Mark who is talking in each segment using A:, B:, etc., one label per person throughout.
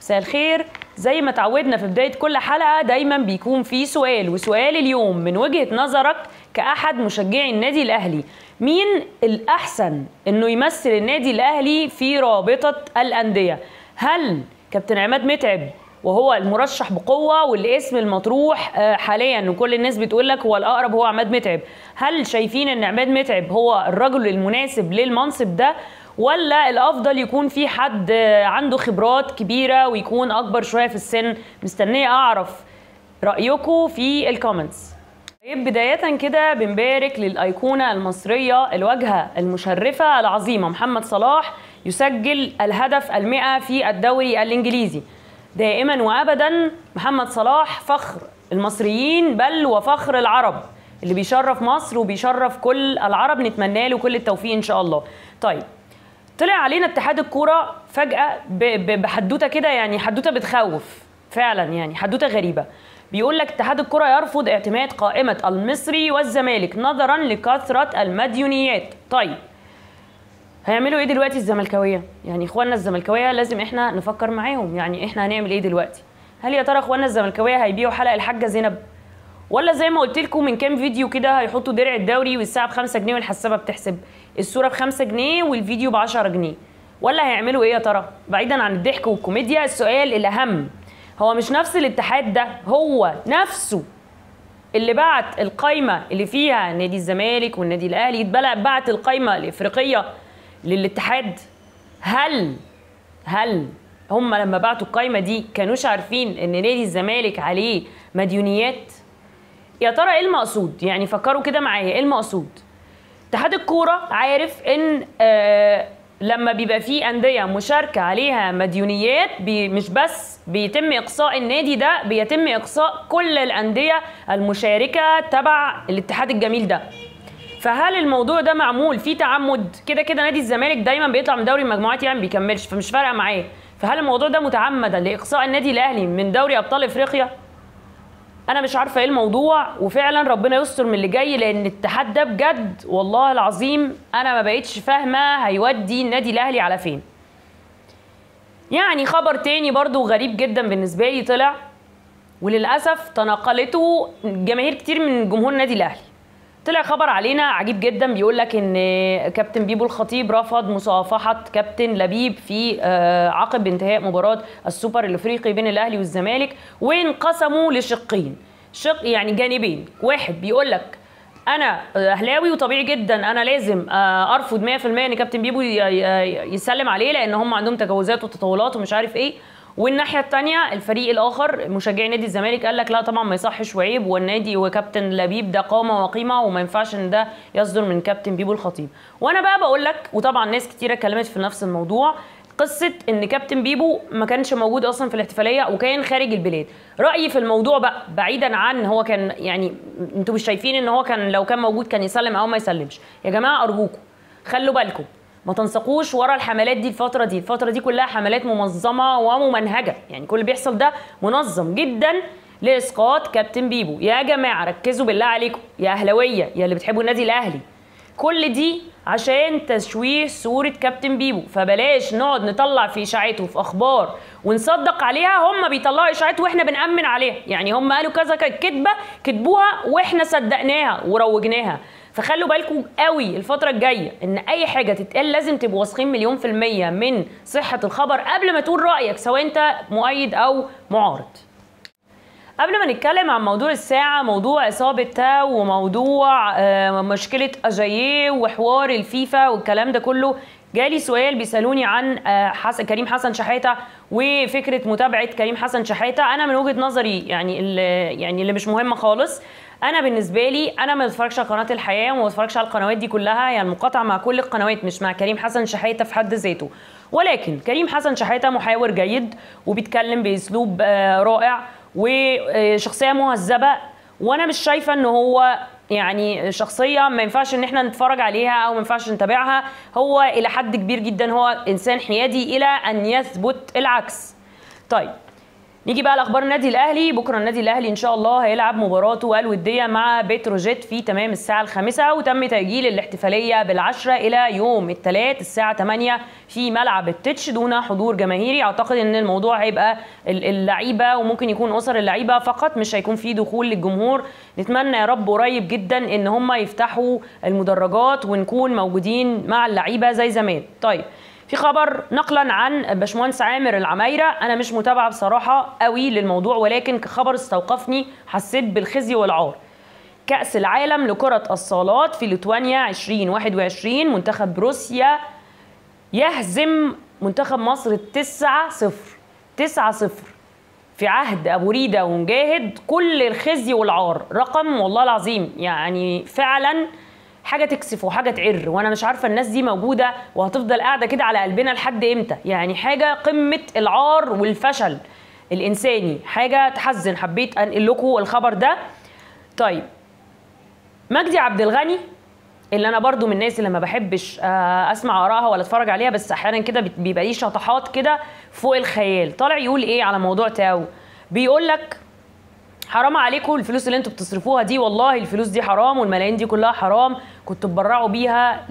A: مساء الخير زي ما تعودنا في بداية كل حلقة دايما بيكون في سؤال وسؤال اليوم من وجهة نظرك كأحد مشجعي النادي الأهلي مين الأحسن إنه يمثل النادي الأهلي في رابطة الأندية هل كابتن عماد متعب وهو المرشح بقوة والاسم المطروح آه، حاليا وكل الناس بتقول لك هو الأقرب هو عماد متعب هل شايفين إن عماد متعب هو الرجل المناسب للمنصب ده ولا الافضل يكون في حد عنده خبرات كبيره ويكون اكبر شويه في السن مستنيه اعرف رايكم في الكومنتس طيب بداية كده بنبارك للأيقونة المصرية الواجهة المشرفة العظيمة محمد صلاح يسجل الهدف المئة في الدوري الإنجليزي دائما وأبدا محمد صلاح فخر المصريين بل وفخر العرب اللي بيشرف مصر وبيشرف كل العرب نتمنى له كل التوفيق إن شاء الله طيب طلع علينا اتحاد الكوره فجاه ب- ب- بحدوته كده يعني حدوته بتخوف فعلا يعني حدوته غريبه بيقول لك اتحاد الكره يرفض اعتماد قائمه المصري والزمالك نظرا لكثره المديونيات طيب هيعملوا ايه دلوقتي الزملكاويه يعني اخواننا الزملكاويه لازم احنا نفكر معاهم يعني احنا هنعمل ايه دلوقتي هل يا ترى اخواننا الزملكاويه هيبيعوا حلق الحاجه زينب ولا زي ما قلت لكم من كام فيديو كده هيحطوا درع الدوري والساعه ب 5 جنيه والحسابه بتحسب الصوره ب 5 جنيه والفيديو ب 10 جنيه ولا هيعملوا ايه يا ترى بعيدا عن الضحك والكوميديا السؤال الاهم هو مش نفس الاتحاد ده هو نفسه اللي بعت القايمه اللي فيها نادي الزمالك والنادي الاهلي اتبلع بعت القايمه الافريقيه للاتحاد هل هل هم لما بعتوا القايمه دي كانوش عارفين ان نادي الزمالك عليه مديونيات يا ترى ايه المقصود يعني فكروا كده معايا ايه المقصود اتحاد الكوره عارف ان آه لما بيبقى في انديه مشاركه عليها مديونيات بي مش بس بيتم اقصاء النادي ده بيتم اقصاء كل الانديه المشاركه تبع الاتحاد الجميل ده فهل الموضوع ده معمول فيه تعمد كده كده نادي الزمالك دايما بيطلع من دوري المجموعات يعني ما بيكملش فمش فارقه معاه فهل الموضوع ده متعمدا لاقصاء النادي الاهلي من دوري ابطال افريقيا انا مش عارفه ايه الموضوع وفعلا ربنا يستر من اللي جاي لان الاتحاد ده بجد والله العظيم انا ما بقتش فاهمه هيودي النادي الاهلي على فين يعني خبر تاني برضو غريب جدا بالنسبه لي طلع وللاسف تناقلته جماهير كتير من جمهور النادي الاهلي طلع خبر علينا عجيب جدا بيقول لك ان كابتن بيبو الخطيب رفض مصافحه كابتن لبيب في آه، عقب انتهاء مباراه السوبر الافريقي بين الاهلي والزمالك وانقسموا لشقين شق يعني جانبين واحد بيقول لك انا اهلاوي وطبيعي جدا انا لازم آه، ارفض 100% ان كابتن بيبو ي- ي- يسلم عليه لان هم عندهم تجاوزات وتطاولات ومش عارف ايه والناحيه الثانيه الفريق الاخر مشجعي نادي الزمالك قال لك لا طبعا ما يصحش وعيب والنادي وكابتن لبيب ده قامه وقيمه وما ينفعش ان ده يصدر من كابتن بيبو الخطيب وانا بقى بقول لك وطبعا ناس كتيره اتكلمت في نفس الموضوع قصه ان كابتن بيبو ما كانش موجود اصلا في الاحتفاليه وكان خارج البلاد رايي في الموضوع بقى بعيدا عن هو كان يعني انتوا مش شايفين ان هو كان لو كان موجود كان يسلم او ما يسلمش يا جماعه ارجوكم خلوا بالكم ما تنسقوش ورا الحملات دي الفترة دي الفترة دي كلها حملات منظمة وممنهجة يعني كل اللي بيحصل ده منظم جدا لإسقاط كابتن بيبو يا جماعة ركزوا بالله عليكم يا أهلاوية يا اللي بتحبوا النادي الأهلي كل دي عشان تشويه صورة كابتن بيبو فبلاش نقعد نطلع في إشاعته في أخبار ونصدق عليها هم بيطلعوا إشاعات وإحنا بنأمن عليها يعني هم قالوا كذا كذا كذبة كتبوها وإحنا صدقناها وروجناها فخلوا بالكم قوي الفترة الجاية ان اي حاجة تتقال لازم تبقوا واثقين مليون في المية من صحة الخبر قبل ما تقول رأيك سواء انت مؤيد او معارض قبل ما نتكلم عن موضوع الساعة موضوع إصابة تاو وموضوع آه، مشكلة أجاييه وحوار الفيفا والكلام ده كله جالي سؤال بيسألوني عن آه، حسن كريم حسن شحاتة وفكرة متابعة كريم حسن شحاتة أنا من وجهة نظري يعني اللي يعني اللي مش مهمة خالص أنا بالنسبة لي أنا ما بتفرجش على قناة الحياة وما بتفرجش على القنوات دي كلها يعني مقاطعة مع كل القنوات مش مع كريم حسن شحاتة في حد ذاته ولكن كريم حسن شحاتة محاور جيد وبيتكلم بأسلوب آه، رائع وشخصيه مهذبه وانا مش شايفه ان هو يعني شخصيه ما ينفعش ان احنا نتفرج عليها او ما ينفعش نتابعها هو الى حد كبير جدا هو انسان حيادي الى ان يثبت العكس طيب نيجي بقى لاخبار النادي الاهلي بكره النادي الاهلي ان شاء الله هيلعب مباراته الوديه مع بتروجيت في تمام الساعه الخامسة وتم تاجيل الاحتفاليه بالعشرة الى يوم الثلاث الساعه 8 في ملعب التتش دون حضور جماهيري اعتقد ان الموضوع هيبقى اللعيبه وممكن يكون اسر اللعيبه فقط مش هيكون في دخول للجمهور نتمنى يا رب قريب جدا ان هم يفتحوا المدرجات ونكون موجودين مع اللعيبه زي زمان طيب في خبر نقلا عن باشمهندس عامر العمايره انا مش متابعه بصراحه قوي للموضوع ولكن كخبر استوقفني حسيت بالخزي والعار كأس العالم لكرة الصالات في ليتوانيا 2021 منتخب روسيا يهزم منتخب مصر 9 0 9 0 في عهد ابو ريده ومجاهد كل الخزي والعار رقم والله العظيم يعني فعلا حاجه تكسف وحاجه تعر وانا مش عارفه الناس دي موجوده وهتفضل قاعده كده على قلبنا لحد امتى يعني حاجه قمه العار والفشل الانساني حاجه تحزن حبيت انقل لكم الخبر ده طيب مجدي عبد الغني اللي انا برضو من الناس اللي ما بحبش اسمع ارائها ولا اتفرج عليها بس احيانا كده بيبقى ليه شطحات كده فوق الخيال طالع يقول ايه على موضوع تاو بيقول لك حرام عليكم الفلوس اللي انتوا بتصرفوها دي والله الفلوس دي حرام والملايين دي كلها حرام كنتوا تبرعوا بيها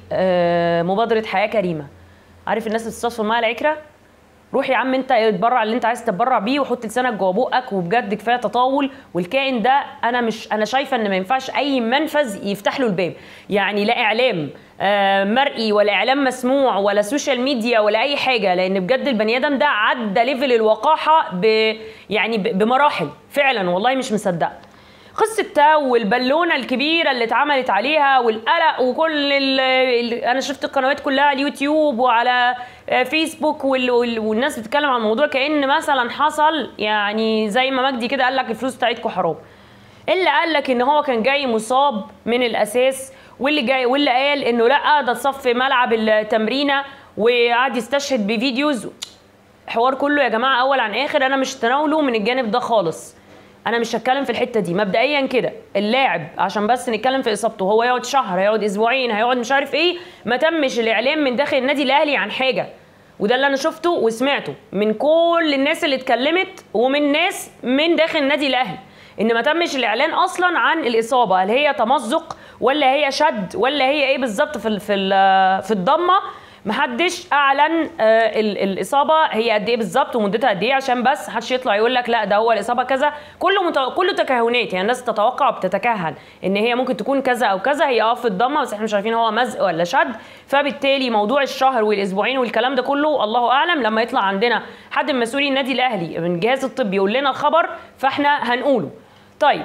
A: لمبادره حياه كريمه عارف الناس اللي بتستثمر معاها العكره روح يا عم انت اتبرع اللي انت عايز تتبرع بيه وحط لسانك جوه بقك وبجد كفايه تطاول والكائن ده انا مش انا شايفه ان ما ينفعش اي منفذ يفتح له الباب يعني لا اعلام آه مرئي ولا اعلام مسموع ولا سوشيال ميديا ولا اي حاجه لان بجد البني ادم ده عدى ليفل الوقاحه ب يعني بمراحل فعلا والله مش مصدقه قصة تاو والبالونة الكبيرة اللي اتعملت عليها والقلق وكل ال ال انا شفت القنوات كلها على اليوتيوب وعلى فيسبوك وال وال والناس بتتكلم عن الموضوع كأن مثلا حصل يعني زي ما مجدي كده قال لك الفلوس بتاعتكم حرام اللي قال لك ان هو كان جاي مصاب من الاساس واللي جاي واللي قال انه لا ده اتصف في ملعب التمرينه وقعد يستشهد بفيديوز حوار كله يا جماعه اول عن اخر انا مش تناوله من الجانب ده خالص انا مش هتكلم في الحته دي مبدئيا كده اللاعب عشان بس نتكلم في اصابته هو يقعد شهر هيقعد اسبوعين هيقعد مش عارف ايه ما تمش الاعلام من داخل النادي الاهلي عن حاجه وده اللي انا شفته وسمعته من كل الناس اللي اتكلمت ومن ناس من داخل النادي الاهلي ان ما تمش الاعلان اصلا عن الاصابه هل هي تمزق ولا هي شد ولا هي ايه بالظبط في في في الضمه محدش اعلن آه الاصابه هي قد ايه بالظبط ومدتها قد ايه عشان بس محدش يطلع يقول لك لا ده هو الاصابه كذا كله مت... كله تكهنات يعني الناس تتوقع وبتتكهن ان هي ممكن تكون كذا او كذا هي اه في الضمه بس احنا مش عارفين هو مزق ولا شد فبالتالي موضوع الشهر والاسبوعين والكلام ده كله الله اعلم لما يطلع عندنا حد من مسؤولي النادي الاهلي من الجهاز الطبي يقول لنا الخبر فاحنا هنقوله طيب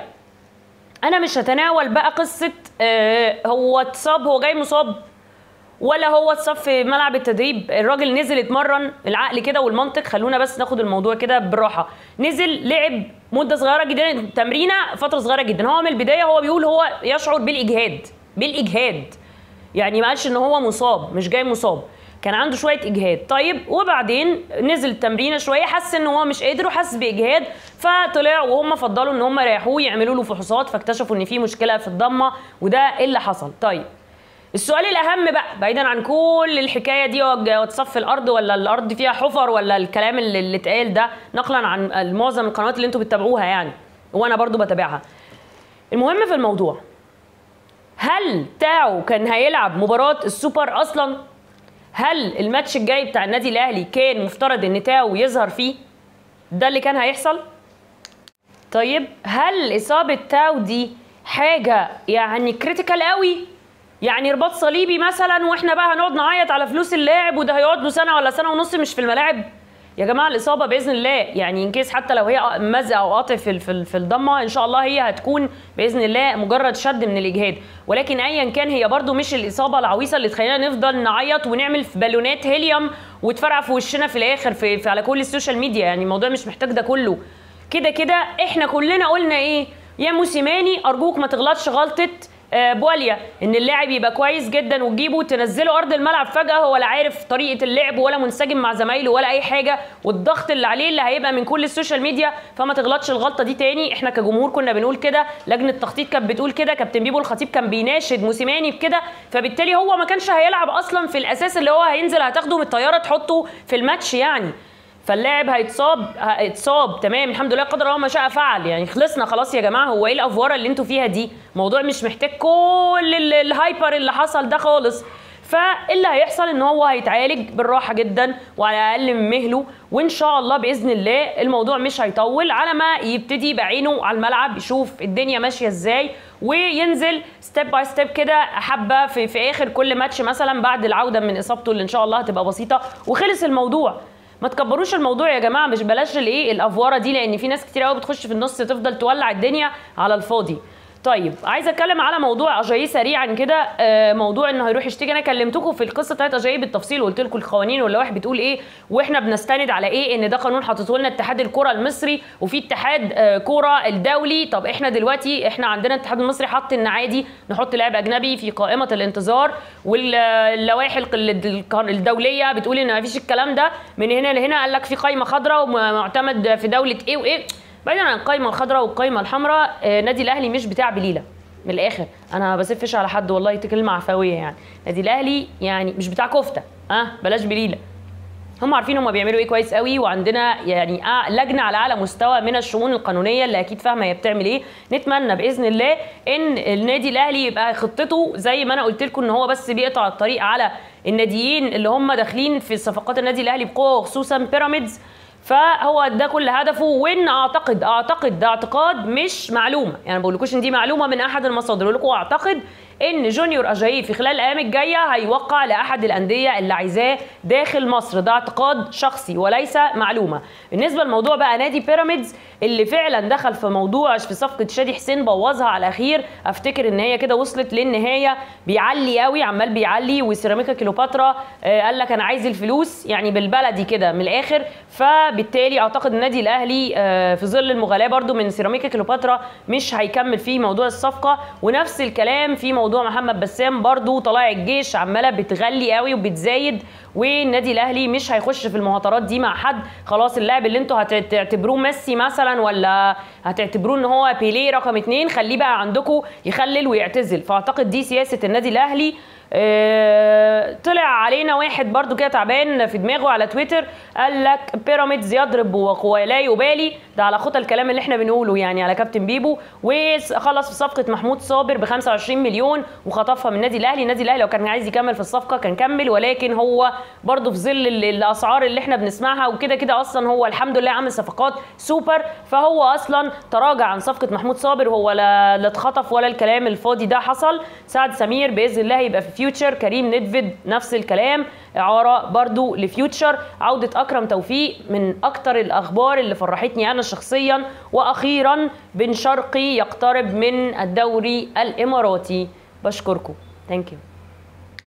A: انا مش هتناول بقى قصه آه هو اتصاب هو جاي مصاب ولا هو اتصاب في ملعب التدريب الراجل نزل اتمرن العقل كده والمنطق خلونا بس ناخد الموضوع كده بالراحه نزل لعب مده صغيره جدا تمرينه فتره صغيره جدا هو من البدايه هو بيقول هو يشعر بالاجهاد بالاجهاد يعني ما قالش ان هو مصاب مش جاي مصاب كان عنده شويه اجهاد طيب وبعدين نزل التمرينه شويه حس ان هو مش قادر وحس باجهاد فطلع وهم فضلوا ان هم يريحوه يعملوا له فحوصات فاكتشفوا ان في مشكله في الضمه وده اللي حصل طيب السؤال الاهم بقى بعيدا عن كل الحكايه دي وتصف الارض ولا الارض فيها حفر ولا الكلام اللي, اللي اتقال ده نقلا عن معظم القنوات اللي انتوا بتتابعوها يعني وانا برضو بتابعها المهم في الموضوع هل تاو كان هيلعب مباراه السوبر اصلا هل الماتش الجاي بتاع النادي الاهلي كان مفترض ان تاو يظهر فيه ده اللي كان هيحصل طيب هل اصابه تاو دي حاجه يعني كريتيكال قوي يعني رباط صليبي مثلا واحنا بقى هنقعد نعيط على فلوس اللاعب وده هيقعد له سنه ولا سنه ونص مش في الملاعب يا جماعه الاصابه باذن الله يعني ان كيس حتى لو هي مزق او قاطع في في, في الضمه ان شاء الله هي هتكون باذن الله مجرد شد من الاجهاد ولكن ايا كان هي برده مش الاصابه العويصه اللي تخلينا نفضل نعيط ونعمل في بالونات هيليوم وتفرقع في وشنا في الاخر في, في على كل السوشيال ميديا يعني الموضوع مش محتاج ده كله كده كده احنا كلنا قلنا ايه يا موسيماني ارجوك ما تغلطش غلطه بواليا ان اللاعب يبقى كويس جدا وتجيبه وتنزله ارض الملعب فجاه هو لا عارف طريقه اللعب ولا منسجم مع زمايله ولا اي حاجه والضغط اللي عليه اللي هيبقى من كل السوشيال ميديا فما تغلطش الغلطه دي تاني احنا كجمهور كنا بنقول كده لجنه التخطيط كانت بتقول كده كابتن بيبو الخطيب كان بيناشد موسيماني بكده فبالتالي هو ما كانش هيلعب اصلا في الاساس اللي هو هينزل هتاخده من الطياره تحطه في الماتش يعني فاللاعب هيتصاب هيتصاب تمام الحمد لله قدر الله ما شاء فعل يعني خلصنا خلاص يا جماعه هو ايه الافوره اللي انتوا فيها دي موضوع مش محتاج كل ال- الهايبر اللي حصل ده خالص فاللي هيحصل ان هو هيتعالج بالراحه جدا وعلى اقل من مهله وان شاء الله باذن الله الموضوع مش هيطول على ما يبتدي يبقى عينه على الملعب يشوف الدنيا ماشيه ازاي وينزل ستيب باي ستيب كده حبه في, في اخر كل ماتش مثلا بعد العوده من اصابته اللي ان شاء الله هتبقى بسيطه وخلص الموضوع ما تكبروش الموضوع يا جماعه مش بلاش الايه الافوره دي لان في ناس كتير قوي بتخش في النص تفضل تولع الدنيا على الفاضي طيب عايزه اتكلم على موضوع اجاي سريعا كده آه، موضوع انه هيروح يشتكي انا كلمتكم في القصه بتاعت اجاي بالتفصيل وقلت لكم القوانين واللوائح بتقول ايه واحنا بنستند على ايه ان ده قانون حاطته لنا اتحاد الكره المصري وفي اتحاد آه، كره الدولي طب احنا دلوقتي احنا عندنا الاتحاد المصري حط ان عادي نحط لاعب اجنبي في قائمه الانتظار واللوائح الق- الق- الدوليه بتقول ان مفيش الكلام ده من هنا لهنا قال لك في قائمه خضراء ومعتمد في دوله ايه وايه بعيدا عن القائمه الخضراء والقائمه الحمراء آه، نادي الاهلي مش بتاع بليله من الاخر انا ما بسفش على حد والله دي كلمه عفويه يعني نادي الاهلي يعني مش بتاع كفته اه بلاش بليله هم عارفين هم بيعملوا ايه كويس قوي وعندنا يعني أع- لجنه على اعلى مستوى من الشؤون القانونيه اللي اكيد فاهمه هي بتعمل ايه نتمنى باذن الله ان النادي الاهلي يبقى خطته زي ما انا قلت لكم ان هو بس بيقطع الطريق على الناديين اللي هم داخلين في صفقات النادي الاهلي بقوه وخصوصا بيراميدز فهو ده كل هدفه وان اعتقد اعتقد ده اعتقاد مش معلومه يعني ما بقولكوش ان دي معلومه من احد المصادر بقول لكم اعتقد ان جونيور اجاي في خلال الايام الجايه هيوقع لاحد الانديه اللي عايزاه داخل مصر ده اعتقاد شخصي وليس معلومه بالنسبه لموضوع بقى نادي بيراميدز اللي فعلا دخل في موضوع في صفقه شادي حسين بوظها على الاخير افتكر ان هي كده وصلت للنهايه بيعلي قوي عمال بيعلي وسيراميكا كيلوباترا آه، قال لك انا عايز الفلوس يعني بالبلدي كده من الاخر فبالتالي اعتقد النادي الاهلي آه، في ظل المغالاه برضو من سيراميكا كيلوباترا مش هيكمل في موضوع الصفقه ونفس الكلام في موضوع محمد بسام برضو طلائع الجيش عماله بتغلي قوي وبتزايد والنادي الاهلي مش هيخش في المهاترات دي مع حد خلاص اللاعب اللي انتوا هتعتبروه ميسي مثلا ولا هتعتبروه ان هو بيليه رقم اتنين خليه بقى عندكم يخلل ويعتزل فاعتقد دي سياسه النادي الاهلي آه، طلع علينا واحد برضو كده تعبان في دماغه على تويتر قال لك بيراميدز يضرب ولا يبالي ده على خطى الكلام اللي احنا بنقوله يعني على كابتن بيبو وخلص في صفقه محمود صابر ب 25 مليون وخطفها من النادي الاهلي النادي الاهلي لو كان عايز يكمل في الصفقه كان كمل ولكن هو برضو في ظل ال- الاسعار اللي احنا بنسمعها وكده كده اصلا هو الحمد لله عامل صفقات سوبر فهو اصلا تراجع عن صفقه محمود صابر وهو لا لا اتخطف ولا الكلام الفاضي ده حصل سعد سمير باذن الله هيبقى في فيوتشر كريم ندفد نفس الكلام اعاره برضو لفيوتشر عوده اكرم توفيق من اكتر الاخبار اللي فرحتني انا شخصيا واخيرا بن شرقي يقترب من الدوري الاماراتي بشكركم ثانك يو